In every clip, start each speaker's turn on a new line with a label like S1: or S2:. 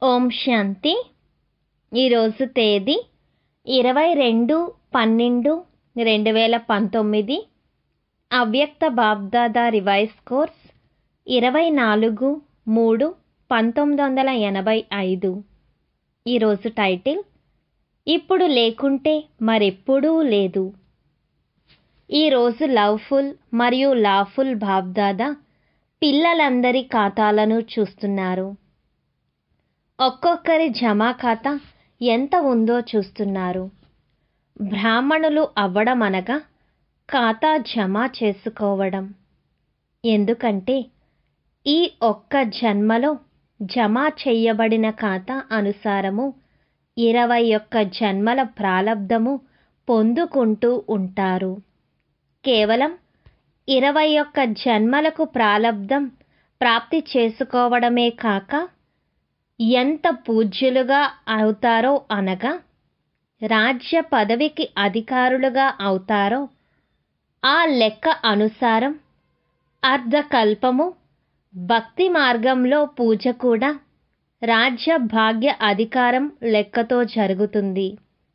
S1: ఓం శాంతి ఈరోజు తేదీ ఇరవై రెండు పన్నెండు రెండు వేల పంతొమ్మిది అవ్యక్త బాబ్దాదా రివైజ్ కోర్స్ ఇరవై నాలుగు మూడు పంతొమ్మిది వందల ఎనభై ఐదు ఈరోజు టైటిల్ ఇప్పుడు లేకుంటే మరెప్పుడూ లేదు ఈరోజు లవ్ఫుల్ మరియు లాఫుల్ బాబ్దాదా పిల్లలందరి ఖాతాలను చూస్తున్నారు ఒక్కొక్కరి జమా ఖాతా ఎంత ఉందో చూస్తున్నారు బ్రాహ్మణులు అవ్వడం అనగా ఖాతా జమ చేసుకోవడం ఎందుకంటే ఈ ఒక్క జన్మలో జమ చెయ్యబడిన ఖాతా అనుసారము ఇరవై ఒక్క జన్మల ప్రాలబ్ధము పొందుకుంటూ ఉంటారు కేవలం ఇరవై ఒక్క జన్మలకు ప్రాలబ్ధం ప్రాప్తి చేసుకోవడమే కాక ఎంత పూజ్యులుగా అవుతారో అనగా రాజ్య పదవికి అధికారులుగా అవుతారో ఆ లెక్క అనుసారం అర్ధకల్పము భక్తి మార్గంలో పూజ కూడా రాజ్య భాగ్య అధికారం లెక్కతో జరుగుతుంది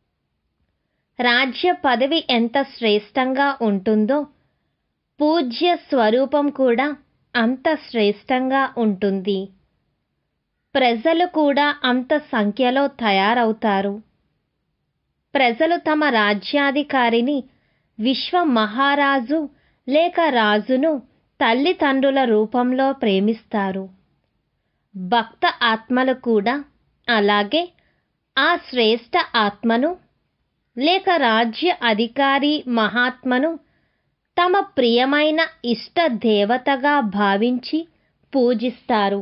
S1: రాజ్య పదవి ఎంత శ్రేష్టంగా ఉంటుందో పూజ్య స్వరూపం కూడా అంత శ్రేష్టంగా ఉంటుంది ప్రజలు కూడా అంత సంఖ్యలో తయారవుతారు ప్రజలు తమ రాజ్యాధికారిని విశ్వ మహారాజు లేక రాజును తల్లిదండ్రుల రూపంలో ప్రేమిస్తారు భక్త ఆత్మలు కూడా అలాగే ఆ శ్రేష్ట ఆత్మను లేక రాజ్య అధికారి మహాత్మను తమ ప్రియమైన ఇష్ట దేవతగా భావించి పూజిస్తారు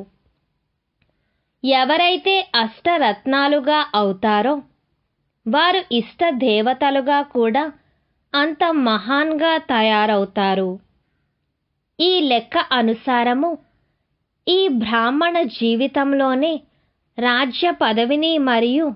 S1: ఎవరైతే అష్టరత్నాలుగా అవుతారో వారు ఇష్ట దేవతలుగా కూడా అంత మహాన్గా తయారవుతారు ఈ లెక్క అనుసారము ఈ బ్రాహ్మణ జీవితంలోనే రాజ్య పదవిని మరియు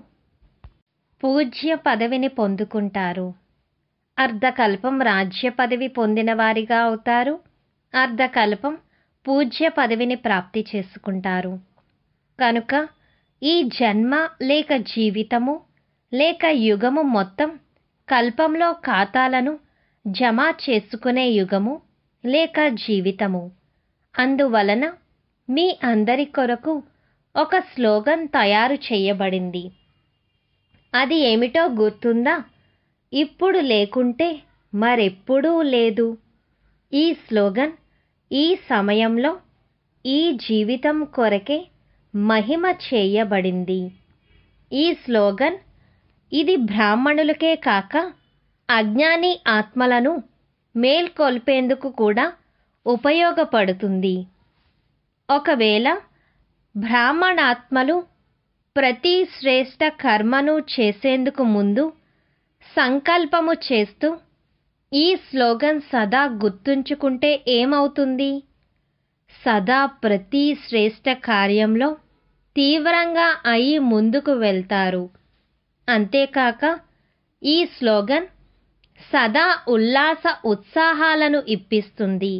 S1: పూజ్య పదవిని పొందుకుంటారు అర్ధకల్పం రాజ్య పదవి పొందిన వారిగా అవుతారు అర్ధకల్పం పూజ్య పదవిని ప్రాప్తి చేసుకుంటారు కనుక ఈ జన్మ లేక జీవితము లేక యుగము మొత్తం కల్పంలో ఖాతాలను జమ చేసుకునే యుగము లేక జీవితము అందువలన మీ అందరి కొరకు ఒక స్లోగన్ తయారు చేయబడింది అది ఏమిటో గుర్తుందా ఇప్పుడు లేకుంటే మరెప్పుడూ లేదు ఈ స్లోగన్ ఈ సమయంలో ఈ జీవితం కొరకే మహిమ చేయబడింది ఈ స్లోగన్ ఇది బ్రాహ్మణులకే కాక అజ్ఞాని ఆత్మలను మేల్కొల్పేందుకు కూడా ఉపయోగపడుతుంది ఒకవేళ బ్రాహ్మణాత్మలు ప్రతి శ్రేష్ట కర్మను చేసేందుకు ముందు సంకల్పము చేస్తూ ఈ స్లోగన్ సదా గుర్తుంచుకుంటే ఏమవుతుంది సదా ప్రతి శ్రేష్ట కార్యంలో తీవ్రంగా అయి ముందుకు వెళ్తారు అంతేకాక ఈ స్లోగన్ సదా ఉల్లాస ఉత్సాహాలను ఇప్పిస్తుంది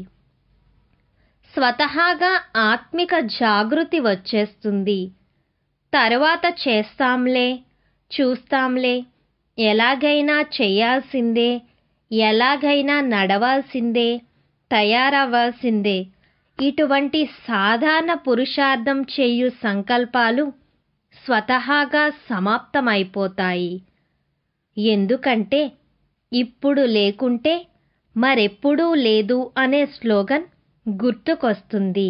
S1: స్వతహాగా ఆత్మిక జాగృతి వచ్చేస్తుంది తరువాత చేస్తాంలే చూస్తాంలే ఎలాగైనా చేయాల్సిందే ఎలాగైనా నడవాల్సిందే తయారవ్వాల్సిందే ఇటువంటి సాధారణ పురుషార్థం చేయు సంకల్పాలు స్వతహాగా సమాప్తమైపోతాయి ఎందుకంటే ఇప్పుడు లేకుంటే మరెప్పుడూ లేదు అనే స్లోగన్ గుర్తుకొస్తుంది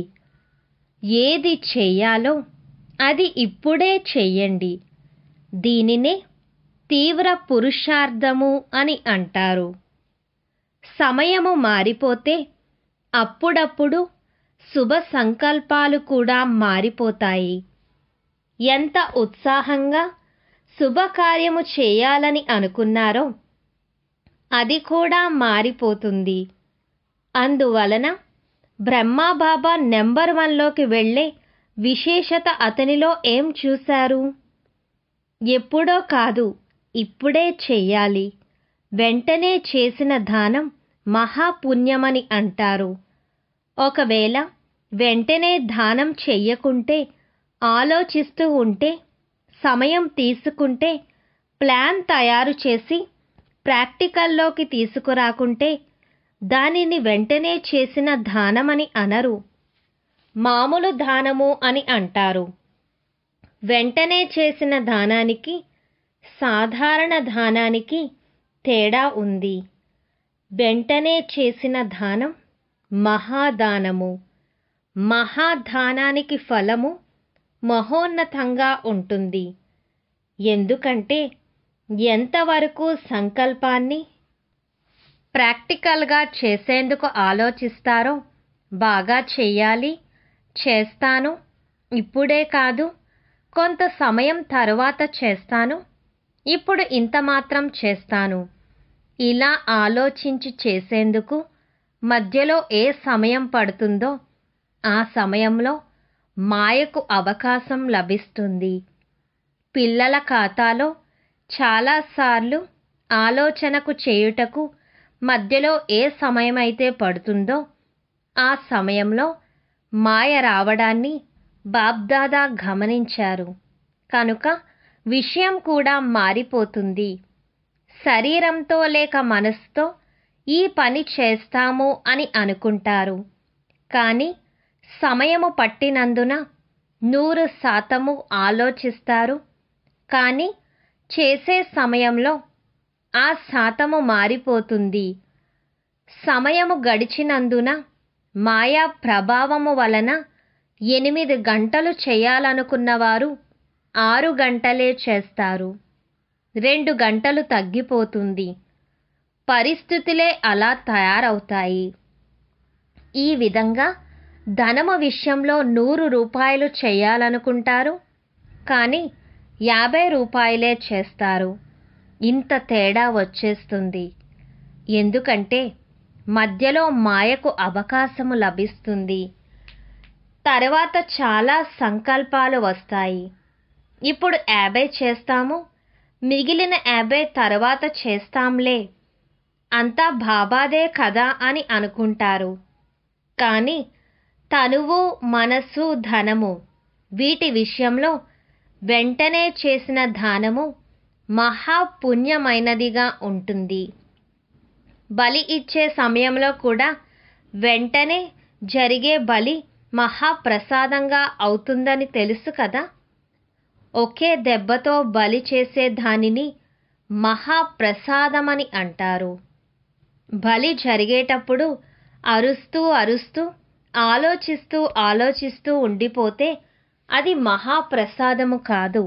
S1: ఏది చెయ్యాలో అది ఇప్పుడే చెయ్యండి దీనినే తీవ్ర పురుషార్థము అని అంటారు సమయము మారిపోతే అప్పుడప్పుడు శుభ సంకల్పాలు కూడా మారిపోతాయి ఎంత ఉత్సాహంగా శుభకార్యము చేయాలని అనుకున్నారో అది కూడా మారిపోతుంది అందువలన బ్రహ్మాబాబా నెంబర్ వన్లోకి వెళ్ళే విశేషత అతనిలో ఏం చూశారు ఎప్పుడో కాదు ఇప్పుడే చెయ్యాలి వెంటనే చేసిన దానం మహాపుణ్యమని అంటారు ఒకవేళ వెంటనే దానం చెయ్యకుంటే ఆలోచిస్తూ ఉంటే సమయం తీసుకుంటే ప్లాన్ తయారు చేసి ప్రాక్టికల్లోకి తీసుకురాకుంటే దానిని వెంటనే చేసిన దానమని అనరు మామూలు దానము అని అంటారు వెంటనే చేసిన దానానికి సాధారణ దానానికి తేడా ఉంది వెంటనే చేసిన దానం మహాదానము మహాదానానికి ఫలము మహోన్నతంగా ఉంటుంది ఎందుకంటే ఎంతవరకు సంకల్పాన్ని ప్రాక్టికల్గా చేసేందుకు ఆలోచిస్తారో బాగా చెయ్యాలి చేస్తాను ఇప్పుడే కాదు కొంత సమయం తరువాత చేస్తాను ఇప్పుడు ఇంత మాత్రం చేస్తాను ఇలా ఆలోచించి చేసేందుకు మధ్యలో ఏ సమయం పడుతుందో ఆ సమయంలో మాయకు అవకాశం లభిస్తుంది పిల్లల ఖాతాలో చాలాసార్లు ఆలోచనకు చేయుటకు మధ్యలో ఏ సమయమైతే పడుతుందో ఆ సమయంలో మాయ రావడాన్ని బాబ్దాదా గమనించారు కనుక విషయం కూడా మారిపోతుంది శరీరంతో లేక మనసుతో ఈ పని చేస్తాము అని అనుకుంటారు కానీ సమయము పట్టినందున నూరు శాతము ఆలోచిస్తారు కానీ చేసే సమయంలో ఆ శాతము మారిపోతుంది సమయము గడిచినందున మాయా ప్రభావము వలన ఎనిమిది గంటలు చేయాలనుకున్నవారు ఆరు గంటలే చేస్తారు రెండు గంటలు తగ్గిపోతుంది పరిస్థితులే అలా తయారవుతాయి ఈ విధంగా ధనము విషయంలో నూరు రూపాయలు చేయాలనుకుంటారు కానీ యాభై రూపాయలే చేస్తారు ఇంత తేడా వచ్చేస్తుంది ఎందుకంటే మధ్యలో మాయకు అవకాశము లభిస్తుంది తర్వాత చాలా సంకల్పాలు వస్తాయి ఇప్పుడు యాభై చేస్తాము మిగిలిన యాభై తర్వాత చేస్తాంలే అంతా బాబాదే కదా అని అనుకుంటారు కానీ తనువు మనసు ధనము వీటి విషయంలో వెంటనే చేసిన దానము మహాపుణ్యమైనదిగా ఉంటుంది బలి ఇచ్చే సమయంలో కూడా వెంటనే జరిగే బలి మహాప్రసాదంగా అవుతుందని తెలుసు కదా ఒకే దెబ్బతో బలి చేసే దానిని మహాప్రసాదమని అంటారు బలి జరిగేటప్పుడు అరుస్తూ అరుస్తూ ఆలోచిస్తూ ఆలోచిస్తూ ఉండిపోతే అది మహాప్రసాదము కాదు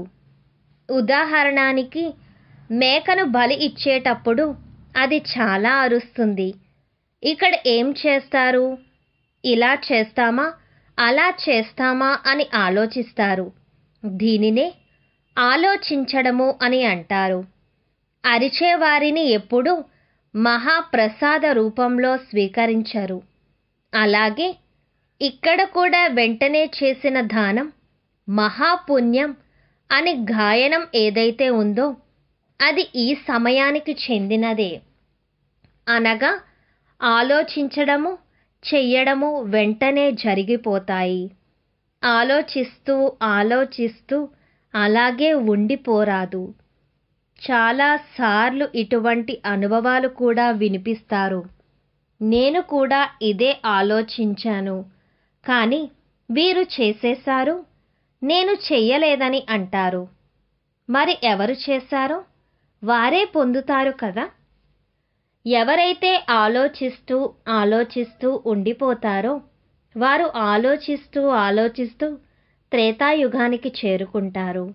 S1: ఉదాహరణానికి మేకను బలి ఇచ్చేటప్పుడు అది చాలా అరుస్తుంది ఇక్కడ ఏం చేస్తారు ఇలా చేస్తామా అలా చేస్తామా అని ఆలోచిస్తారు దీనినే ఆలోచించడము అని అంటారు అరిచేవారిని ఎప్పుడూ మహాప్రసాద రూపంలో స్వీకరించరు అలాగే ఇక్కడ కూడా వెంటనే చేసిన దానం మహాపుణ్యం అని గాయనం ఏదైతే ఉందో అది ఈ సమయానికి చెందినదే అనగా ఆలోచించడము చెయ్యడము వెంటనే జరిగిపోతాయి ఆలోచిస్తూ ఆలోచిస్తూ అలాగే ఉండిపోరాదు చాలాసార్లు ఇటువంటి అనుభవాలు కూడా వినిపిస్తారు నేను కూడా ఇదే ఆలోచించాను కానీ వీరు చేసేశారు నేను చెయ్యలేదని అంటారు మరి ఎవరు చేశారో వారే పొందుతారు కదా ఎవరైతే ఆలోచిస్తూ ఆలోచిస్తూ ఉండిపోతారో వారు ఆలోచిస్తూ ఆలోచిస్తూ త్రేతాయుగానికి చేరుకుంటారు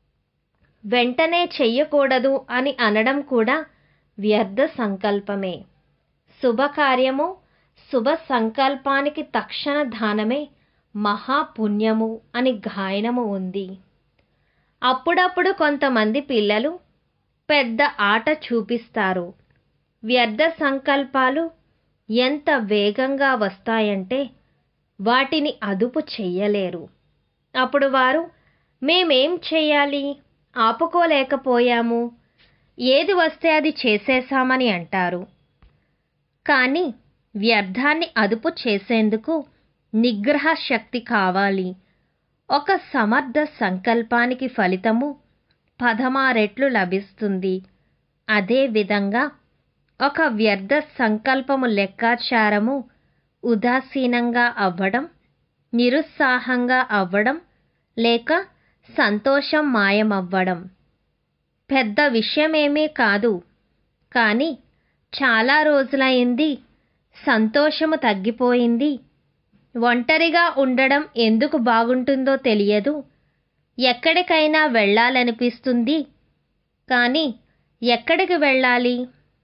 S1: వెంటనే చెయ్యకూడదు అని అనడం కూడా వ్యర్థ సంకల్పమే శుభకార్యము శుభ సంకల్పానికి తక్షణ దానమే మహాపుణ్యము అని గాయనము ఉంది అప్పుడప్పుడు కొంతమంది పిల్లలు పెద్ద ఆట చూపిస్తారు వ్యర్థ సంకల్పాలు ఎంత వేగంగా వస్తాయంటే వాటిని అదుపు చెయ్యలేరు అప్పుడు వారు మేమేం చెయ్యాలి ఆపుకోలేకపోయాము ఏది వస్తే అది చేసేశామని అంటారు కానీ వ్యర్థాన్ని అదుపు చేసేందుకు నిగ్రహ శక్తి కావాలి ఒక సమర్థ సంకల్పానికి ఫలితము పదమారెట్లు లభిస్తుంది అదేవిధంగా ఒక వ్యర్థ సంకల్పము లెక్కాచారము ఉదాసీనంగా అవ్వడం నిరుత్సాహంగా అవ్వడం లేక సంతోషం మాయమవ్వడం పెద్ద విషయమేమీ కాదు కానీ చాలా రోజులైంది సంతోషము తగ్గిపోయింది ఒంటరిగా ఉండడం ఎందుకు బాగుంటుందో తెలియదు ఎక్కడికైనా వెళ్ళాలనిపిస్తుంది కానీ ఎక్కడికి వెళ్ళాలి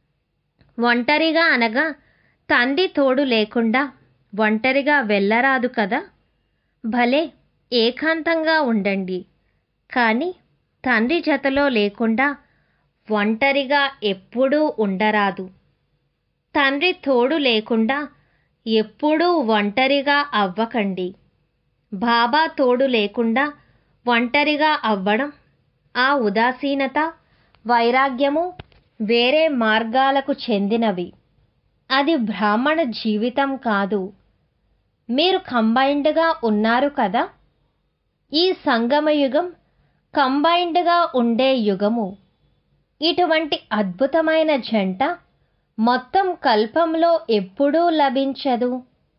S1: ఒంటరిగా అనగా తండ్రి తోడు లేకుండా ఒంటరిగా వెళ్ళరాదు కదా భలే ఏకాంతంగా ఉండండి కానీ తండ్రి జతలో లేకుండా ఒంటరిగా ఎప్పుడూ ఉండరాదు తండ్రి తోడు లేకుండా ఎప్పుడూ ఒంటరిగా అవ్వకండి బాబా తోడు లేకుండా ఒంటరిగా అవ్వడం ఆ ఉదాసీనత వైరాగ్యము వేరే మార్గాలకు చెందినవి అది బ్రాహ్మణ జీవితం కాదు మీరు కంబైన్డ్గా ఉన్నారు కదా ఈ సంగమయుగం కంబైన్డ్గా ఉండే యుగము ఇటువంటి అద్భుతమైన జంట మొత్తం కల్పంలో ఎప్పుడూ లభించదు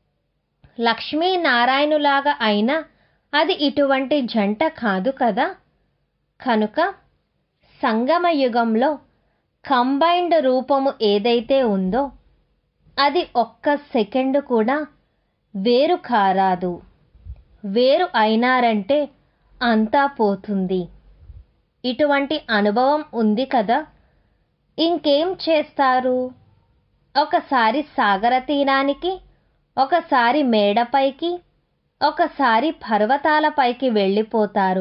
S1: లక్ష్మీనారాయణులాగా అయినా అది ఇటువంటి జంట కాదు కదా కనుక సంగమ యుగంలో కంబైన్డ్ రూపము ఏదైతే ఉందో అది ఒక్క సెకండ్ కూడా వేరు కారాదు వేరు అయినారంటే అంతా పోతుంది ఇటువంటి అనుభవం ఉంది కదా ఇంకేం చేస్తారు ఒకసారి సాగర తీరానికి ఒకసారి మేడపైకి ఒకసారి పర్వతాలపైకి వెళ్ళిపోతారు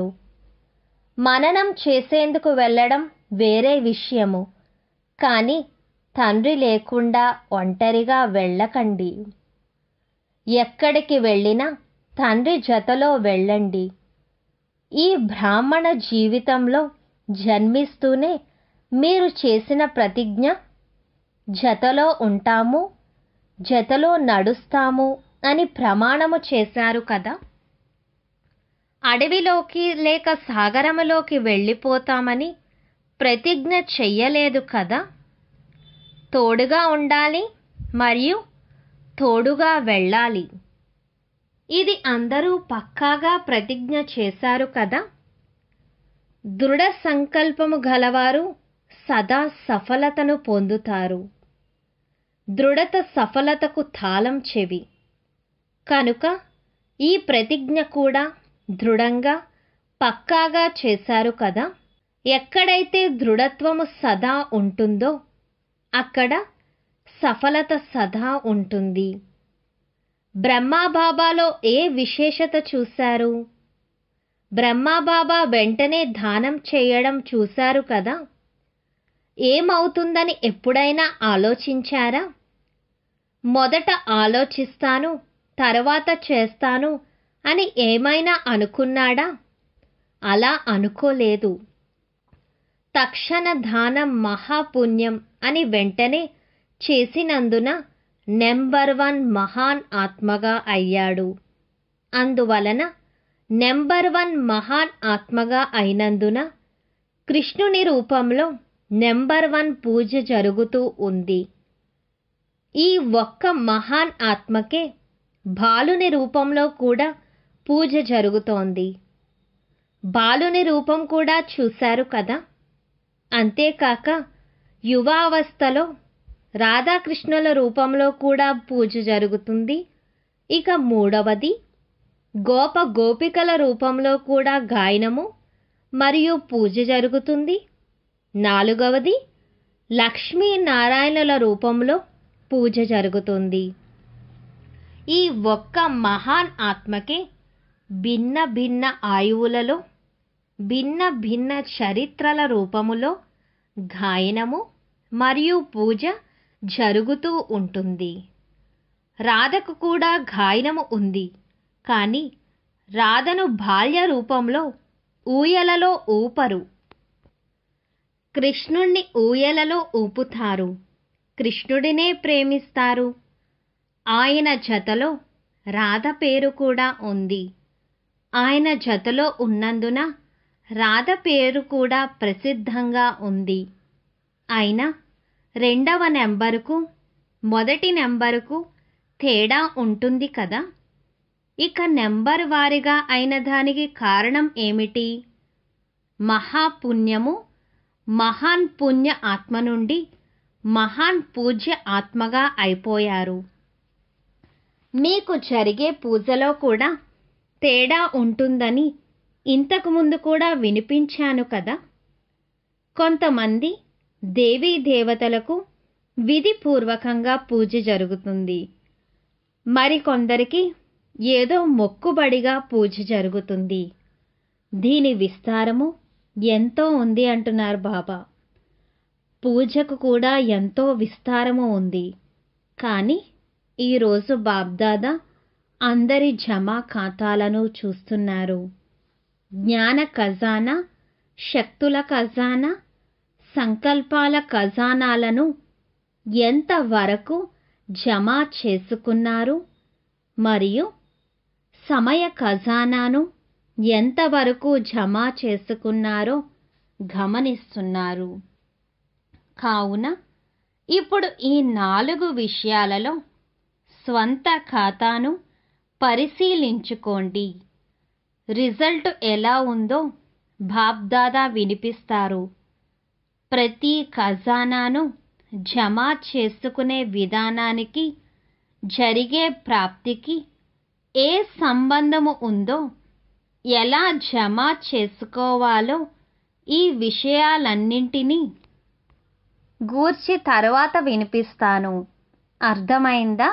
S1: మననం చేసేందుకు వెళ్ళడం వేరే విషయము కానీ తండ్రి లేకుండా ఒంటరిగా వెళ్ళకండి ఎక్కడికి వెళ్ళినా తండ్రి జతలో వెళ్ళండి ఈ బ్రాహ్మణ జీవితంలో జన్మిస్తూనే మీరు చేసిన ప్రతిజ్ఞ జతలో ఉంటాము జతలో నడుస్తాము అని ప్రమాణము చేశారు కదా అడవిలోకి లేక సాగరములోకి వెళ్ళిపోతామని ప్రతిజ్ఞ చెయ్యలేదు కదా తోడుగా ఉండాలి మరియు తోడుగా వెళ్ళాలి ఇది అందరూ పక్కాగా ప్రతిజ్ఞ చేశారు కదా దృఢ సంకల్పము గలవారు సదా సఫలతను పొందుతారు దృఢత సఫలతకు తాళం చెవి కనుక ఈ ప్రతిజ్ఞ కూడా దృఢంగా పక్కాగా చేశారు కదా ఎక్కడైతే దృఢత్వము సదా ఉంటుందో అక్కడ సఫలత సదా ఉంటుంది బ్రహ్మాబాబాలో ఏ విశేషత చూశారు బ్రహ్మాబాబా వెంటనే దానం చేయడం చూశారు కదా ఏమవుతుందని ఎప్పుడైనా ఆలోచించారా మొదట ఆలోచిస్తాను తర్వాత చేస్తాను అని ఏమైనా అనుకున్నాడా అలా అనుకోలేదు తక్షణ దానం మహాపుణ్యం అని వెంటనే చేసినందున నెంబర్ వన్ మహాన్ ఆత్మగా అయ్యాడు అందువలన నెంబర్ వన్ మహాన్ ఆత్మగా అయినందున కృష్ణుని రూపంలో నెంబర్ వన్ పూజ జరుగుతూ ఉంది ఈ ఒక్క మహాన్ ఆత్మకే బాలుని రూపంలో కూడా పూజ జరుగుతోంది బాలుని రూపం కూడా చూశారు కదా అంతేకాక యువావస్థలో రాధాకృష్ణుల రూపంలో కూడా పూజ జరుగుతుంది ఇక మూడవది గోప గోపికల రూపంలో కూడా గాయనము మరియు పూజ జరుగుతుంది నాలుగవది లక్ష్మీనారాయణుల రూపంలో పూజ జరుగుతుంది ఈ ఒక్క మహాన్ ఆత్మకే భిన్న భిన్న ఆయువులలో భిన్న భిన్న చరిత్రల రూపములో గాయనము మరియు పూజ జరుగుతూ ఉంటుంది రాధకు కూడా గాయనము ఉంది కానీ రాధను బాల్య రూపంలో ఊయలలో ఊపరు కృష్ణుణ్ణి ఊయలలో ఊపుతారు కృష్ణుడినే ప్రేమిస్తారు ఆయన జతలో రాధ పేరు కూడా ఉంది ఆయన జతలో ఉన్నందున రాధ పేరు కూడా ప్రసిద్ధంగా ఉంది అయినా రెండవ నెంబరుకు మొదటి నెంబరుకు తేడా ఉంటుంది కదా ఇక నెంబర్ వారిగా అయిన దానికి కారణం ఏమిటి మహాపుణ్యము మహాన్ పుణ్య ఆత్మ నుండి మహాన్ పూజ్య ఆత్మగా అయిపోయారు మీకు జరిగే పూజలో కూడా తేడా ఉంటుందని ఇంతకు ముందు కూడా వినిపించాను కదా కొంతమంది దేవీ దేవతలకు విధిపూర్వకంగా పూజ జరుగుతుంది మరికొందరికి ఏదో మొక్కుబడిగా పూజ జరుగుతుంది దీని విస్తారము ఎంతో ఉంది అంటున్నారు బాబా పూజకు కూడా ఎంతో విస్తారము ఉంది కానీ ఈరోజు బాబ్దాదా అందరి జమా ఖాతాలను చూస్తున్నారు జ్ఞాన ఖజానా శక్తుల ఖజానా సంకల్పాల ఖజానాలను ఎంతవరకు జమ చేసుకున్నారు మరియు సమయ ఖజానాను ఎంతవరకు జమ చేసుకున్నారో గమనిస్తున్నారు కావున ఇప్పుడు ఈ నాలుగు విషయాలలో స్వంత ఖాతాను పరిశీలించుకోండి రిజల్ట్ ఎలా ఉందో బాబ్దాదా వినిపిస్తారు ప్రతి ఖజానాను జమ చేసుకునే విధానానికి జరిగే ప్రాప్తికి ఏ సంబంధము ఉందో ఎలా జమ చేసుకోవాలో ఈ విషయాలన్నింటినీ గూర్చి తర్వాత వినిపిస్తాను అర్థమైందా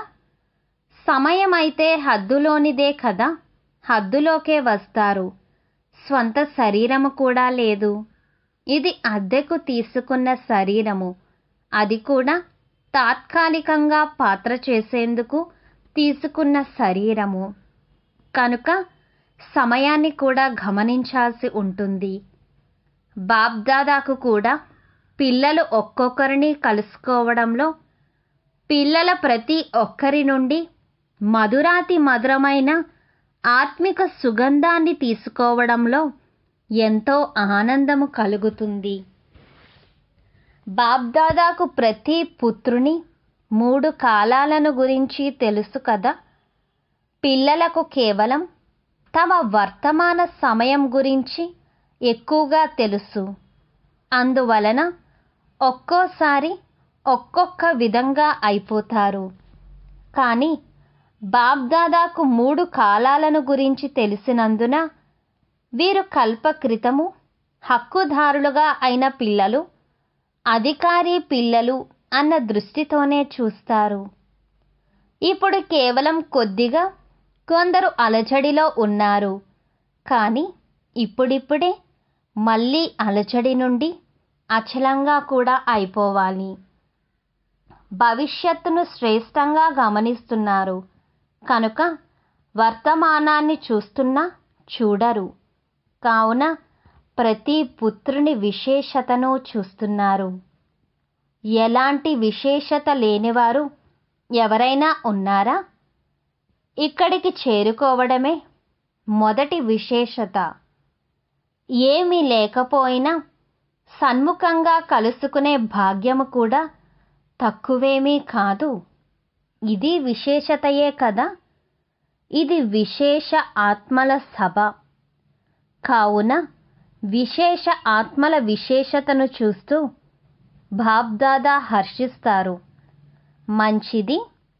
S1: సమయమైతే హద్దులోనిదే కదా హద్దులోకే వస్తారు స్వంత శరీరము కూడా లేదు ఇది అద్దెకు తీసుకున్న శరీరము అది కూడా తాత్కాలికంగా పాత్ర చేసేందుకు తీసుకున్న శరీరము కనుక సమయాన్ని కూడా గమనించాల్సి ఉంటుంది బాబ్దాదాకు కూడా పిల్లలు ఒక్కొక్కరిని కలుసుకోవడంలో పిల్లల ప్రతి ఒక్కరి నుండి మధురాతి మధురమైన ఆత్మిక సుగంధాన్ని తీసుకోవడంలో ఎంతో ఆనందము కలుగుతుంది బాబ్దాదాకు ప్రతి పుత్రుని మూడు కాలాలను గురించి తెలుసు కదా పిల్లలకు కేవలం తమ వర్తమాన సమయం గురించి ఎక్కువగా తెలుసు అందువలన ఒక్కోసారి ఒక్కొక్క విధంగా అయిపోతారు కానీ బాబ్దాదాకు మూడు కాలాలను గురించి తెలిసినందున వీరు కల్పక్రితము హక్కుదారులుగా అయిన పిల్లలు అధికారి పిల్లలు అన్న దృష్టితోనే చూస్తారు ఇప్పుడు కేవలం కొద్దిగా కొందరు అలజడిలో ఉన్నారు కానీ ఇప్పుడిప్పుడే మళ్ళీ అలజడి నుండి అచలంగా కూడా అయిపోవాలి భవిష్యత్తును శ్రేష్టంగా గమనిస్తున్నారు కనుక వర్తమానాన్ని చూస్తున్నా చూడరు కావున ప్రతి పుత్రుని విశేషతను చూస్తున్నారు ఎలాంటి విశేషత లేనివారు ఎవరైనా ఉన్నారా ఇక్కడికి చేరుకోవడమే మొదటి విశేషత ఏమీ లేకపోయినా సన్ముఖంగా కలుసుకునే భాగ్యము కూడా తక్కువేమీ కాదు ఇది విశేషతయే కదా ఇది విశేష ఆత్మల సభ కావున విశేష ఆత్మల విశేషతను చూస్తూ బాబ్దాదా హర్షిస్తారు మంచిది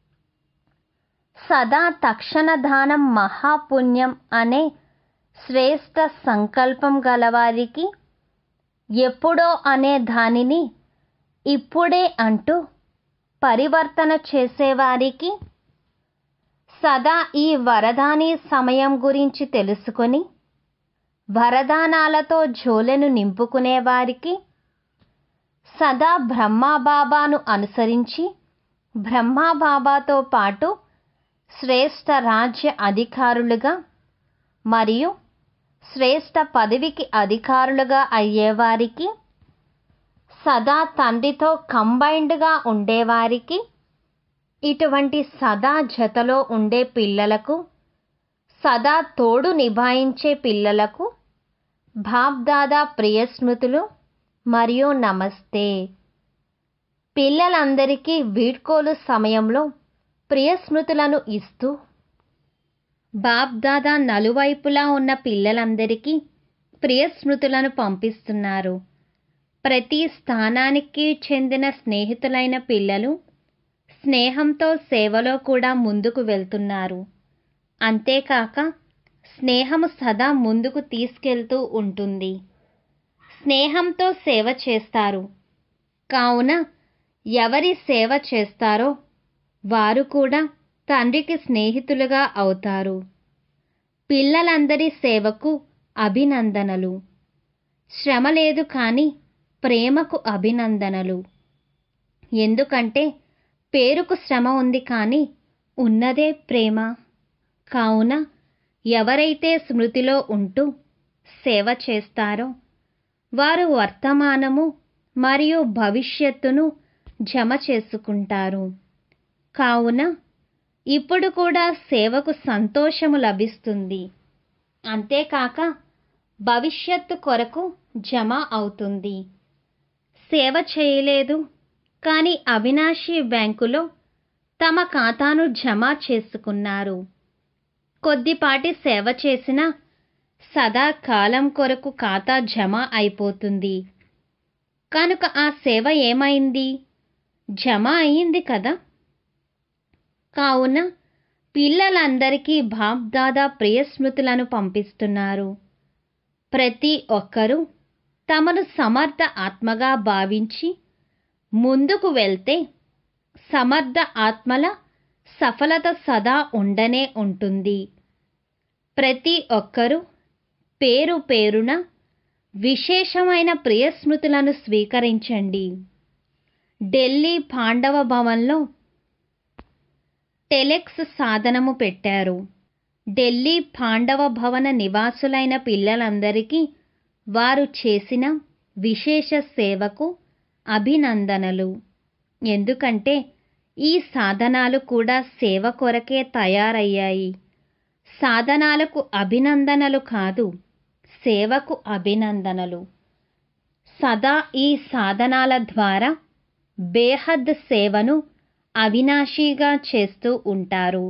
S1: సదా తక్షణ దానం మహాపుణ్యం అనే శ్రేష్ట సంకల్పం గలవారికి ఎప్పుడో అనే దానిని ఇప్పుడే అంటూ పరివర్తన చేసేవారికి సదా ఈ వరదాని సమయం గురించి తెలుసుకొని వరదానాలతో జోలెను నింపుకునేవారికి సదా బ్రహ్మాబాబాను అనుసరించి బ్రహ్మాబాబాతో పాటు శ్రేష్ట రాజ్య అధికారులుగా మరియు శ్రేష్ట పదవికి అధికారులుగా అయ్యేవారికి సదా తండ్రితో కంబైన్డ్గా ఉండేవారికి ఇటువంటి సదా జతలో ఉండే పిల్లలకు సదా తోడు నిభాయించే పిల్లలకు బాబ్దాదా ప్రియ స్మృతులు మరియు నమస్తే పిల్లలందరికీ వీడ్కోలు సమయంలో ప్రియ స్మృతులను ఇస్తూ బాబ్దాదా నలువైపులా ఉన్న పిల్లలందరికీ ప్రియ స్మృతులను పంపిస్తున్నారు ప్రతి స్థానానికి చెందిన స్నేహితులైన పిల్లలు స్నేహంతో సేవలో కూడా ముందుకు వెళ్తున్నారు అంతేకాక స్నేహము సదా ముందుకు తీసుకెళ్తూ ఉంటుంది స్నేహంతో సేవ చేస్తారు కావున ఎవరి సేవ చేస్తారో వారు కూడా తండ్రికి స్నేహితులుగా అవుతారు పిల్లలందరి సేవకు అభినందనలు శ్రమ లేదు కానీ ప్రేమకు అభినందనలు ఎందుకంటే పేరుకు శ్రమ ఉంది కానీ ఉన్నదే ప్రేమ కావున ఎవరైతే స్మృతిలో ఉంటూ సేవ చేస్తారో వారు వర్తమానము మరియు భవిష్యత్తును జమ చేసుకుంటారు కావున ఇప్పుడు కూడా సేవకు సంతోషము లభిస్తుంది అంతేకాక భవిష్యత్తు కొరకు జమ అవుతుంది సేవ చేయలేదు కానీ అవినాశి బ్యాంకులో తమ ఖాతాను జమ చేసుకున్నారు కొద్దిపాటి సేవ చేసినా సదా కాలం కొరకు ఖాతా జమ అయిపోతుంది కనుక ఆ సేవ ఏమైంది జమ అయింది కదా కావున పిల్లలందరికీ బాబ్దాదా ప్రియస్మృతులను పంపిస్తున్నారు ప్రతి ఒక్కరూ తమను సమర్థ ఆత్మగా భావించి ముందుకు వెళ్తే సమర్థ ఆత్మల సఫలత సదా ఉండనే ఉంటుంది ప్రతి ఒక్కరూ పేరు పేరున విశేషమైన ప్రియస్మృతులను స్వీకరించండి ఢిల్లీ పాండవ భవన్లో టెలెక్స్ సాధనము పెట్టారు ఢిల్లీ పాండవ భవన నివాసులైన పిల్లలందరికీ వారు చేసిన విశేష సేవకు అభినందనలు ఎందుకంటే ఈ సాధనాలు కూడా సేవ కొరకే తయారయ్యాయి సాధనాలకు అభినందనలు కాదు సేవకు అభినందనలు సదా ఈ సాధనాల ద్వారా బేహద్ సేవను అవినాశీగా చేస్తూ ఉంటారు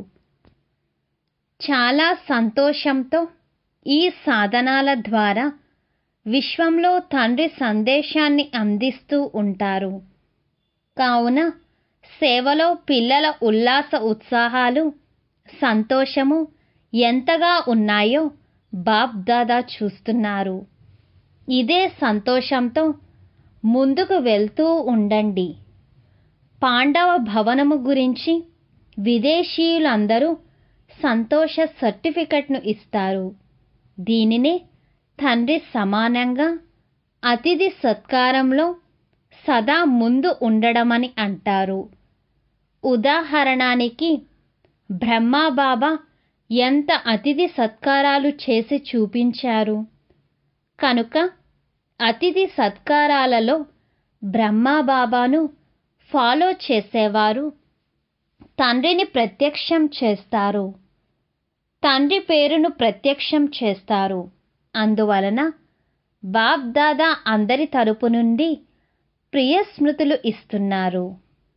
S1: చాలా సంతోషంతో ఈ సాధనాల ద్వారా విశ్వంలో తండ్రి సందేశాన్ని అందిస్తూ ఉంటారు కావున సేవలో పిల్లల ఉల్లాస ఉత్సాహాలు సంతోషము ఎంతగా ఉన్నాయో బాప్ దాదా చూస్తున్నారు ఇదే సంతోషంతో ముందుకు వెళ్తూ ఉండండి పాండవ భవనము గురించి విదేశీయులందరూ సంతోష సర్టిఫికెట్ను ఇస్తారు దీనినే తండ్రి సమానంగా అతిథి సత్కారంలో సదా ముందు ఉండడమని అంటారు ఉదాహరణానికి బ్రహ్మాబాబా ఎంత అతిథి సత్కారాలు చేసి చూపించారు కనుక అతిథి సత్కారాలలో బ్రహ్మాబాబాను ఫాలో చేసేవారు తండ్రిని ప్రత్యక్షం చేస్తారు తండ్రి పేరును ప్రత్యక్షం చేస్తారు అందువలన బాప్ దాదా అందరి తరపు నుండి ప్రియ స్మృతులు ఇస్తున్నారు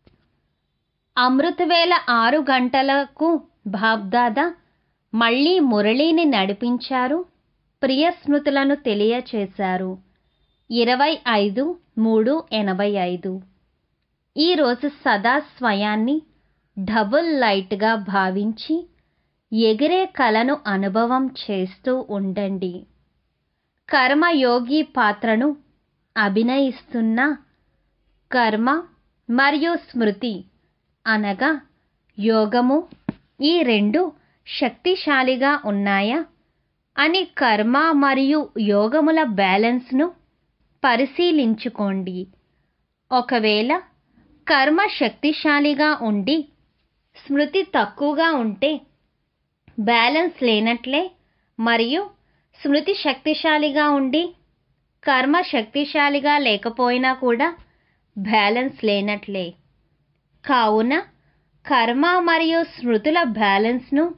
S1: అమృతవేళ ఆరు గంటలకు బాబ్దాదా మళ్ళీ మురళీని నడిపించారు ప్రియ స్మృతులను తెలియచేశారు ఇరవై ఐదు మూడు ఎనభై ఐదు ఈరోజు సదా స్వయాన్ని డబుల్ లైట్గా భావించి ఎగిరే కలను అనుభవం చేస్తూ ఉండండి కర్మయోగి పాత్రను అభినయిస్తున్న కర్మ మరియు స్మృతి అనగా యోగము ఈ రెండు శక్తిశాలిగా ఉన్నాయా అని కర్మ మరియు యోగముల బ్యాలెన్స్ను పరిశీలించుకోండి ఒకవేళ కర్మ శక్తిశాలిగా ఉండి స్మృతి తక్కువగా ఉంటే బ్యాలెన్స్ లేనట్లే మరియు స్మృతి శక్తిశాలిగా ఉండి కర్మ శక్తిశాలిగా లేకపోయినా కూడా బ్యాలెన్స్ లేనట్లే కావున కర్మ మరియు స్మృతుల బ్యాలెన్స్ను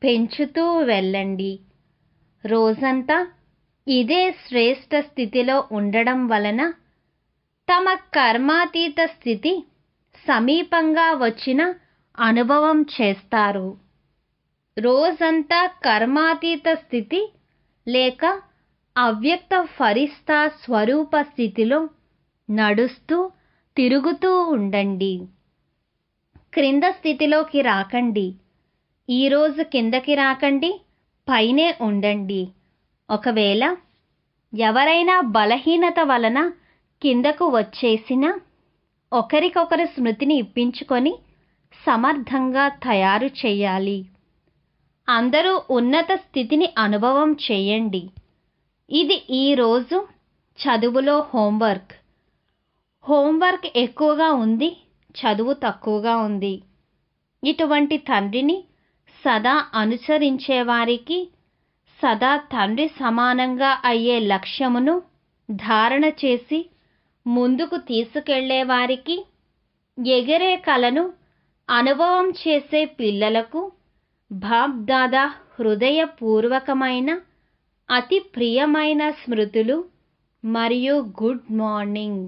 S1: పెంచుతూ వెళ్ళండి రోజంతా ఇదే శ్రేష్ట స్థితిలో ఉండడం వలన తమ కర్మాతీత స్థితి సమీపంగా వచ్చిన అనుభవం చేస్తారు రోజంతా కర్మాతీత స్థితి లేక అవ్యక్త ఫరిస్తా స్వరూప స్థితిలో నడుస్తూ తిరుగుతూ ఉండండి క్రింద స్థితిలోకి రాకండి ఈరోజు కిందకి రాకండి పైనే ఉండండి ఒకవేళ ఎవరైనా బలహీనత వలన కిందకు వచ్చేసినా ఒకరికొకరు స్మృతిని ఇప్పించుకొని సమర్థంగా తయారు చేయాలి అందరూ ఉన్నత స్థితిని అనుభవం చేయండి ఇది ఈరోజు చదువులో హోంవర్క్ హోంవర్క్ ఎక్కువగా ఉంది చదువు తక్కువగా ఉంది ఇటువంటి తండ్రిని సదా అనుసరించే వారికి సదా తండ్రి సమానంగా అయ్యే లక్ష్యమును ధారణ చేసి ముందుకు తీసుకెళ్లే వారికి ఎగిరే కలను అనుభవం చేసే పిల్లలకు బాబ్దాదా హృదయపూర్వకమైన అతి ప్రియమైన స్మృతులు మరియు గుడ్ మార్నింగ్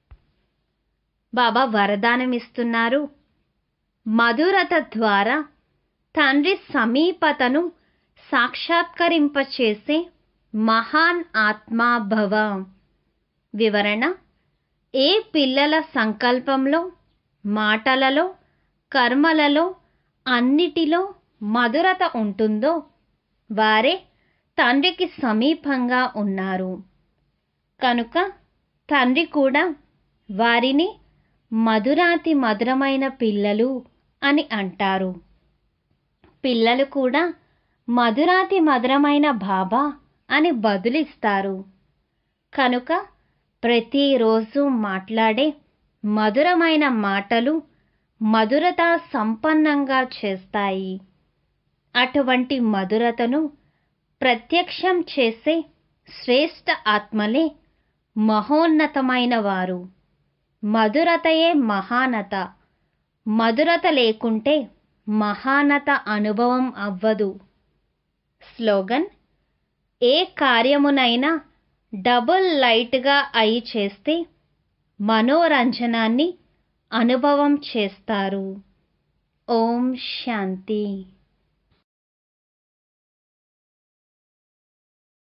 S1: బాబా వరదానం ఇస్తున్నారు మధురత ద్వారా తండ్రి సమీపతను సాక్షాత్కరింపచేసే మహాన్ ఆత్మాభవ వివరణ ఏ పిల్లల సంకల్పంలో మాటలలో కర్మలలో అన్నిటిలో మధురత ఉంటుందో వారే తండ్రికి సమీపంగా ఉన్నారు కనుక తండ్రి కూడా వారిని మధురాతి మధురమైన పిల్లలు అని అంటారు పిల్లలు కూడా మధురాతి మధురమైన బాబా అని బదులిస్తారు కనుక ప్రతిరోజు మాట్లాడే మధురమైన మాటలు మధురత సంపన్నంగా చేస్తాయి అటువంటి మధురతను ప్రత్యక్షం చేసే శ్రేష్ఠ ఆత్మలే మహోన్నతమైన వారు మధురతయే మహానత మధురత లేకుంటే మహానత అనుభవం అవ్వదు స్లోగన్ ఏ కార్యమునైనా డబుల్ లైట్గా అయి చేస్తే మనోరంజనాన్ని అనుభవం చేస్తారు ఓం శాంతి